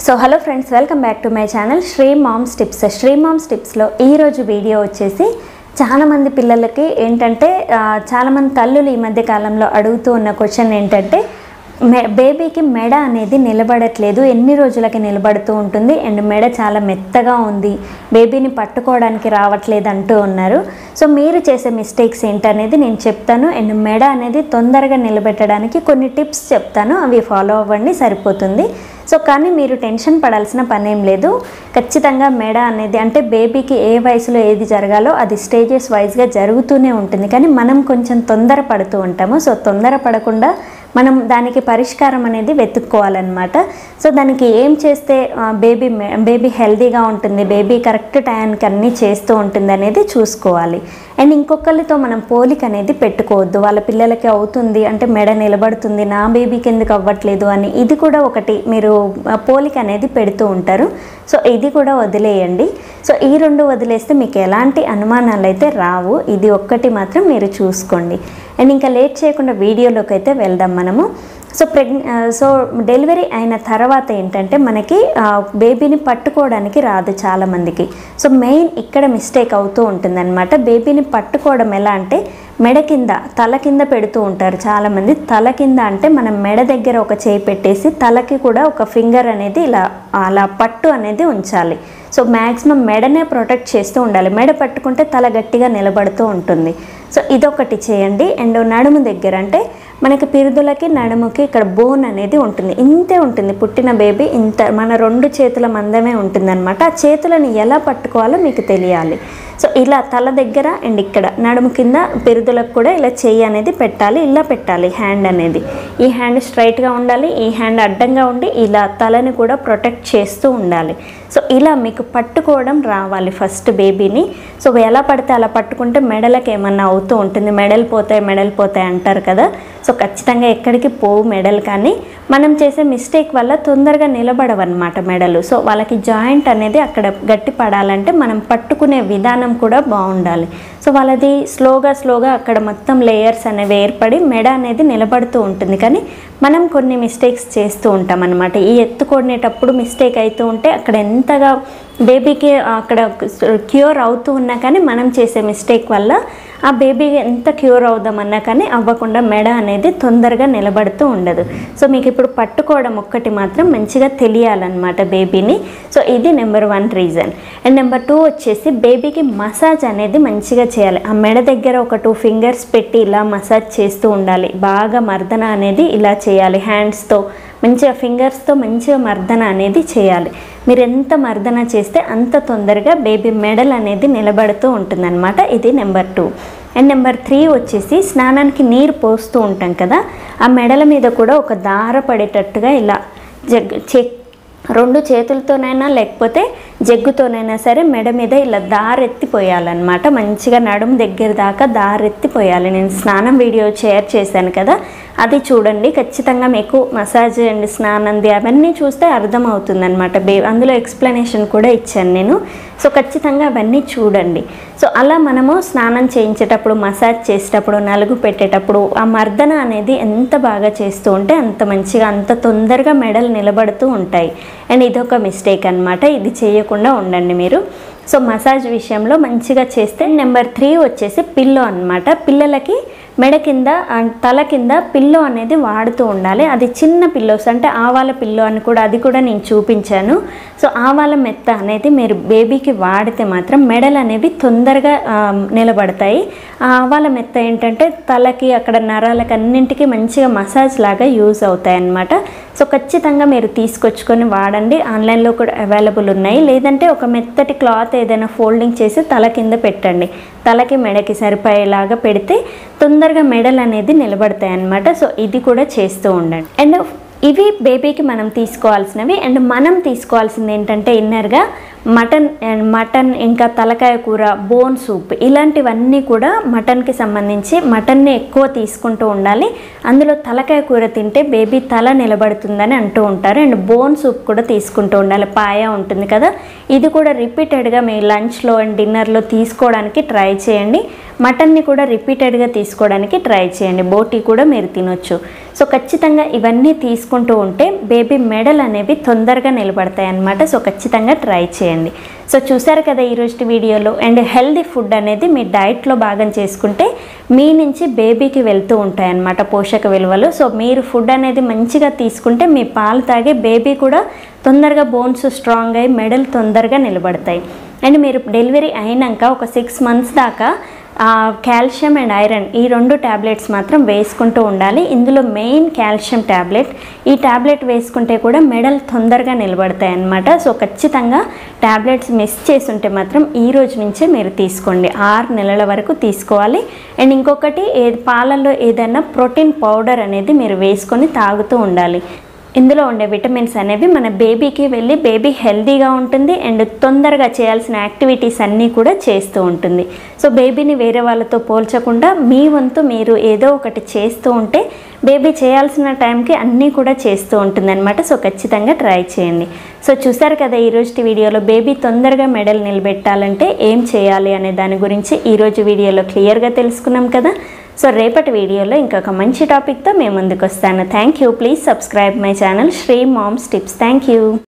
so hello friends welcome back to my channel Sri moms tips Sri moms టిప్స్లో ఈరోజు video వచ్చేసి చాలామంది పిల్లలకి ఏంటంటే ఆ, చాలామంది తల్లులు ఈ మధ్య కాలంలో అడుగుతూ ఉన్న క్వశ్చన్ ఏంటంటే మె బేబీకి మెడ అనేది నిలబడట్లేదు ఎన్ని రోజులకి నిలబడుతూ ఉంటుంది అండ్ మెడ చాలా మెత్తగా ఉంది బేబీని పట్టుకోవడానికి రావట్లేదు అంటూ ఉన్నారు సో మీరు చేసే మిస్టేక్స్ ఏంటనేది నేను చెప్తాను అండ్ మెడ అనేది తొందరగా నిలబెట్టడానికి కొన్ని టిప్స్ చెప్తాను అవి ఫాలో అవ్వండి సరిపోతుంది సో కానీ మీరు టెన్షన్ పడాల్సిన పని ఏం లేదు ఖచ్చితంగా మెడ అనేది అంటే బేబీకి ఏ వయసులో ఏది జరగాలో అది స్టేజెస్ వైజ్గా జరుగుతూనే ఉంటుంది కానీ మనం కొంచెం తొందర పడుతూ ఉంటాము సో తొందర పడకుండా మనం దానికి పరిష్కారం అనేది వెతుక్కోవాలన్నమాట సో దానికి ఏం చేస్తే ఆ, బేబీ మె- బేబీ హెల్తీగా ఉంటుంది బేబీ కరెక్ట్ టైంకి అన్నీ చేస్తూ ఉంటుంది అనేది చూసుకోవాలి అండ్ ఇంకొకరితో మనం పోలిక అనేది పెట్టుకోవద్దు వాళ్ళ పిల్లలకి అవుతుంది అంటే మెడ నిలబడుతుంది నా బేబీకి ఎందుకు అవ్వట్లేదు అని ఇది కూడా ఒకటి మీరు ఆ, పోలిక అనేది పెడుతూ ఉంటారు సో ఇది కూడా వదిలేయండి సో ఈ రెండు వదిలేస్తే మీకు ఎలాంటి అనుమానాలు అయితే రావు ఇది ఒక్కటి మాత్రం మీరు చూసుకోండి అండ్ ఇంకా లేట్ చేయకుండా వీడియోలోకి అయితే వెళ్దాం మనము సో ప్రెగ్ సో డెలివరీ అయిన తర్వాత ఏంటంటే మనకి ఆ, బేబీని పట్టుకోవడానికి రాదు చాలామందికి సో మెయిన్ ఇక్కడ మిస్టేక్ అవుతూ ఉంటుందన్నమాట బేబీని పట్టుకోవడం ఎలా అంటే మెడ కింద తల కింద పెడుతూ ఉంటారు చాలామంది తల కింద అంటే మనం మెడ దగ్గర ఒక చేయి పెట్టేసి తలకి కూడా ఒక ఫింగర్ అనేది ఇలా అలా పట్టు అనేది ఉంచాలి సో మ్యాక్సిమం మెడనే ప్రొటెక్ట్ చేస్తూ ఉండాలి మెడ పట్టుకుంటే తల గట్టిగా నిలబడుతూ ఉంటుంది సో ఇదొకటి చేయండి అండ్ నడుము దగ్గర అంటే మనకి పిరుదులకి నడుముకి ఇక్కడ బోన్ అనేది ఉంటుంది ఇంతే ఉంటుంది పుట్టిన బేబీ ఇంత మన రెండు చేతుల మందమే ఉంటుందన్నమాట ఆ చేతులను ఎలా పట్టుకోవాలో మీకు తెలియాలి సో ఇలా తల దగ్గర అండ్ ఇక్కడ నడుము కింద పిరుదులకు కూడా ఇలా చెయ్యి అనేది పెట్టాలి ఇలా పెట్టాలి హ్యాండ్ అనేది ఈ హ్యాండ్ స్ట్రైట్గా ఉండాలి ఈ హ్యాండ్ అడ్డంగా ఉండి ఇలా తలని కూడా ప్రొటెక్ట్ చేస్తూ ఉండాలి సో ఇలా మీకు పట్టుకోవడం రావాలి ఫస్ట్ బేబీని సో ఎలా పడితే అలా పట్టుకుంటే మెడలకు ఏమన్నా అవుతూ ఉంటుంది మెడలు పోతాయి మెడలు పోతాయి అంటారు కదా సో ఖచ్చితంగా ఎక్కడికి పోవు మెడలు కానీ మనం చేసే మిస్టేక్ వల్ల తొందరగా నిలబడవన్నమాట మెడలు సో వాళ్ళకి జాయింట్ అనేది అక్కడ గట్టి పడాలంటే మనం పట్టుకునే విధానం కూడా బాగుండాలి సో వాళ్ళది స్లోగా స్లోగా అక్కడ మొత్తం లేయర్స్ అనేవి ఏర్పడి మెడ అనేది నిలబడుతూ ఉంటుంది కానీ మనం కొన్ని మిస్టేక్స్ చేస్తూ ఉంటాం అనమాట ఈ ఎత్తుకొనేటప్పుడు మిస్టేక్ అవుతూ ఉంటే అక్కడ ఎంతగా బేబీకి అక్కడ క్యూర్ అవుతూ ఉన్నా కానీ మనం చేసే మిస్టేక్ వల్ల ఆ బేబీకి ఎంత క్యూర్ అవుదామన్నా కానీ అవ్వకుండా మెడ అనేది తొందరగా నిలబడుతూ ఉండదు సో మీకు ఇప్పుడు పట్టుకోవడం ఒక్కటి మాత్రం మంచిగా తెలియాలన్నమాట బేబీని సో ఇది number one reason and number two వచ్చేసి బేబీకి మసాజ్ అనేది మంచిగా చేయాలి ఆ మెడ దగ్గర ఒక టూ ఫింగర్స్ పెట్టి ఇలా మసాజ్ చేస్తూ ఉండాలి బాగా మర్దన అనేది ఇలా చేయాలి హ్యాండ్స్తో మంచిగా ఫింగర్స్తో మంచిగా మర్దన అనేది చేయాలి మీరు ఎంత మర్దన చేస్తే అంత తొందరగా బేబీ మెడల్ అనేది నిలబడుతూ ఉంటుందన్నమాట ఇది number two and number three వచ్చేసి స్నానానికి నీరు పోస్తూ ఉంటాం కదా ఆ మెడల మీద కూడా ఒక దార పడేటట్టుగా ఇలా జగ్ చెక్ రెండు చేతులతోనైనా లేకపోతే జగ్గుతోనైనా సరే మెడ మీద ఇలా దారెత్తిపోయాలన్నమాట మంచిగా నడుము దగ్గర దాకా దారెత్తిపోయాలి నేను స్నానం వీడియో షేర్ చేశాను కదా అది చూడండి ఖచ్చితంగా మీకు మసాజ్ అండ్ స్నానంది అవన్నీ చూస్తే అర్థమవుతుంది అనమాట బే అందులో ఎక్స్ప్లెనేషన్ కూడా ఇచ్చాను నేను సో ఖచ్చితంగా అవన్నీ చూడండి సో అలా మనము స్నానం చేయించేటప్పుడు మసాజ్ చేసేటప్పుడు నలుగు పెట్టేటప్పుడు ఆ మర్దన అనేది ఎంత బాగా చేస్తూ ఉంటే అంత మంచిగా అంత తొందరగా మెడలు నిలబడుతూ ఉంటాయి అండ్ ఇదొక మిస్టేక్ అనమాట ఇది చేయకుండా ఉండండి మీరు సో మసాజ్ విషయంలో మంచిగా చేస్తే నెంబర్ త్రీ వచ్చేసి పిల్లో అన్నమాట పిల్లలకి మెడ కింద ఆ, తల కింద పిల్లో అనేది వాడుతూ ఉండాలి అది చిన్న పిల్లోస్ అంటే ఆవాల పిల్లో అని కూడా అది కూడా నేను చూపించాను సో ఆవాల మెత్త అనేది మీరు బేబీకి వాడితే మాత్రం మెడలు అనేవి తొందరగా ఆ, నిలబడతాయి ఆ ఆవాల మెత్త ఏంటంటే తలకి అక్కడ నరాలకి అన్నింటికి మంచిగా మసాజ్ లాగా యూజ్ అవుతాయి అన్నమాట సో ఖచ్చితంగా మీరు తీసుకొచ్చుకొని వాడండి ఆన్లైన్లో కూడా అవైలబుల్ ఉన్నాయి లేదంటే ఒక మెత్తటి క్లాత్ ఏదైనా ఫోల్డింగ్ చేసి తల కింద పెట్టండి తలకి మెడకి సరిపోయేలాగా పెడితే తొందరగా మెడలు అనేది నిలబడతాయి అన్నమాట సో ఇది కూడా చేస్తూ ఉండండి అండ్ ఇవి బేబీకి మనం తీసుకోవాల్సినవి అండ్ మనం తీసుకోవాల్సింది ఏంటంటే ఇన్నర్గా మటన్ అండ్ మటన్ ఇంకా తలకాయ కూర బోన్ సూప్ ఇలాంటివన్నీ కూడా మటన్కి సంబంధించి మటన్ని ఎక్కువ తీసుకుంటూ ఉండాలి అందులో తలకాయ కూర తింటే బేబీ తల నిలబడుతుందని అంటూ ఉంటారు అండ్ బోన్ సూప్ కూడా తీసుకుంటూ ఉండాలి పాయ ఉంటుంది కదా ఇది కూడా రిపీటెడ్గా మీ లంచ్లో అండ్ డిన్నర్లో తీసుకోవడానికి ట్రై చేయండి మటన్ని కూడా రిపీటెడ్గా తీసుకోవడానికి ట్రై చేయండి బోటీ కూడా మీరు తినొచ్చు సో ఖచ్చితంగా ఇవన్నీ తీసుకుంటూ ఉంటే బేబీ మెడల్ అనేవి తొందరగా నిలబడతాయి అన్నమాట సో ఖచ్చితంగా ట్రై చేయండి సో చూసారు కదా ఈరోజు వీడియోలో అండ్ హెల్దీ ఫుడ్ అనేది మీ డైట్లో భాగం చేసుకుంటే మీ నుంచి బేబీకి వెళ్తూ ఉంటాయి అన్నమాట పోషక విలువలు సో మీరు ఫుడ్ అనేది మంచిగా తీసుకుంటే మీ పాలు తాగే బేబీ కూడా తొందరగా బోన్స్ స్ట్రాంగ్ అయ్యి మెడల్ తొందరగా నిలబడతాయి అండ్ మీరు డెలివరీ అయినాక ఒక సిక్స్ మంత్స్ దాకా కాల్షియం అండ్ ఐరన్ ఈ రెండు ట్యాబ్లెట్స్ మాత్రం వేసుకుంటూ ఉండాలి ఇందులో మెయిన్ కాల్షియం ట్యాబ్లెట్ ఈ ట్యాబ్లెట్ వేసుకుంటే కూడా మెడల్ తొందరగా నిలబడతాయి అన్నమాట సో ఖచ్చితంగా ట్యాబ్లెట్స్ మిస్ చేసుంటే మాత్రం ఈ రోజు నుంచే మీరు తీసుకోండి ఆరు నెలల వరకు తీసుకోవాలి అండ్ ఇంకొకటి ఏ పాలల్లో ఏదైనా ప్రోటీన్ పౌడర్ అనేది మీరు వేసుకొని తాగుతూ ఉండాలి ఇందులో ఉండే విటమిన్స్ అనేవి మన బేబీకి వెళ్ళి బేబీ హెల్తీగా ఉంటుంది అండ్ తొందరగా చేయాల్సిన యాక్టివిటీస్ అన్నీ కూడా చేస్తూ ఉంటుంది సో బేబీని వేరే వాళ్ళతో పోల్చకుండా మీ వంతు మీరు ఏదో ఒకటి చేస్తూ ఉంటే బేబీ చేయాల్సిన టైంకి అన్నీ కూడా చేస్తూ ఉంటుంది అనమాట సో ఖచ్చితంగా ట్రై చేయండి సో చూసారు కదా ఈరోజు వీడియోలో బేబీ తొందరగా మెడల్ నిలబెట్టాలంటే ఏం చేయాలి అనే దాని గురించి ఈరోజు వీడియోలో క్లియర్గా తెలుసుకున్నాం కదా సో రేపటి వీడియోలో ఇంకొక మంచి టాపిక్తో మేము ముందుకు వస్తాను thank you please subscribe my channel Sri moms tips thank you